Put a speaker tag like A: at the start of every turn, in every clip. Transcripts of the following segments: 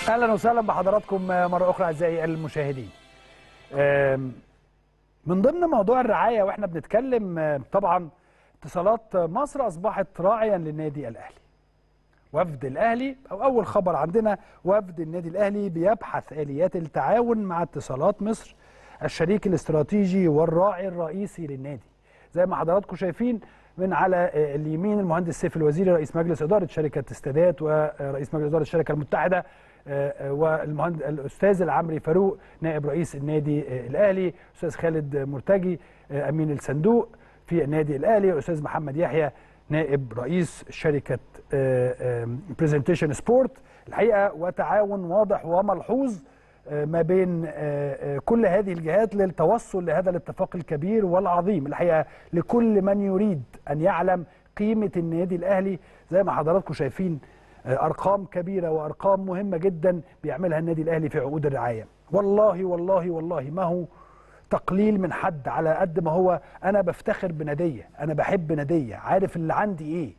A: اهلا وسهلا بحضراتكم مره اخرى اعزائي المشاهدين. آم، من ضمن موضوع الرعايه واحنا بنتكلم آم، طبعا اتصالات مصر اصبحت راعيا للنادي الاهلي. وفد الاهلي او اول خبر عندنا وفد النادي الاهلي بيبحث اليات التعاون مع اتصالات مصر الشريك الاستراتيجي والراعي الرئيسي للنادي. زي ما حضراتكم شايفين من على آه، اليمين المهندس سيف الوزيري رئيس مجلس اداره شركه استادات ورئيس مجلس اداره الشركه المتحده آه، آه، والمهندس الاستاذ العمري فاروق نائب رئيس النادي آه، الاهلي استاذ خالد مرتجي آه، امين الصندوق في النادي الاهلي والاستاذ محمد يحيى نائب رئيس شركه برزنتيشن سبورت الحقيقه وتعاون واضح وملحوظ آه، ما بين آه، آه، كل هذه الجهات للتوصل لهذا الاتفاق الكبير والعظيم الحقيقه لكل من يريد ان يعلم قيمه النادي الاهلي زي ما حضراتكم شايفين آه، ارقام كبيره وارقام مهمه جدا بيعملها النادي الاهلي في عقود الرعايه والله والله والله ما هو تقليل من حد على قد ما هو انا بفتخر بناديه انا بحب ناديه عارف اللي عندي ايه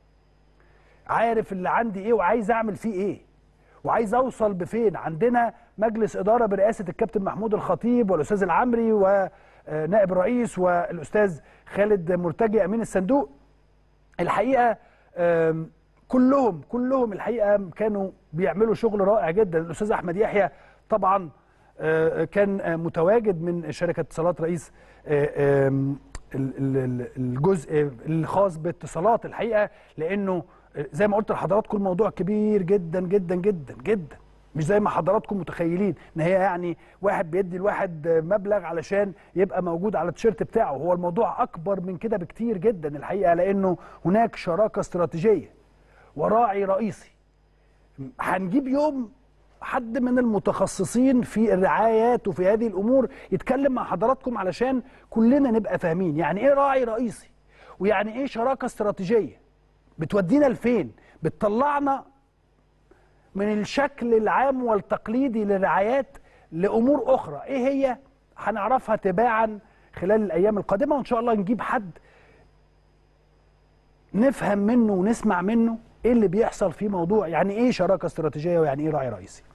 A: عارف اللي عندي ايه وعايز اعمل فيه ايه وعايز اوصل بفين عندنا مجلس اداره برئاسه الكابتن محمود الخطيب والاستاذ العمري ونائب الرئيس والاستاذ خالد مرتجي امين الصندوق الحقيقه آم، كلهم كلهم الحقيقه كانوا بيعملوا شغل رائع جدا الاستاذ احمد يحيى طبعا آه، كان آه، متواجد من شركه اتصالات رئيس آه، آم، ال- ال- ال- الجزء الخاص باتصالات الحقيقه لانه آه، زي ما قلت لحضراتكم الموضوع كبير جدا جدا جدا جدا مش زي ما حضراتكم متخيلين ان هي يعني واحد بيدي الواحد مبلغ علشان يبقى موجود على التيشيرت بتاعه هو الموضوع اكبر من كده بكتير جدا الحقيقه لانه هناك شراكه استراتيجيه وراعي رئيسي هنجيب يوم حد من المتخصصين في الرعايات وفي هذه الامور يتكلم مع حضراتكم علشان كلنا نبقى فاهمين يعني ايه راعي رئيسي ويعني ايه شراكه استراتيجيه بتودينا لفين بتطلعنا من الشكل العام والتقليدي للرعايات لامور اخرى ايه هي هنعرفها تباعا خلال الايام القادمه وان شاء الله نجيب حد نفهم منه ونسمع منه ايه اللي بيحصل في موضوع يعني ايه شراكه استراتيجيه ويعني ايه راعي رئيسي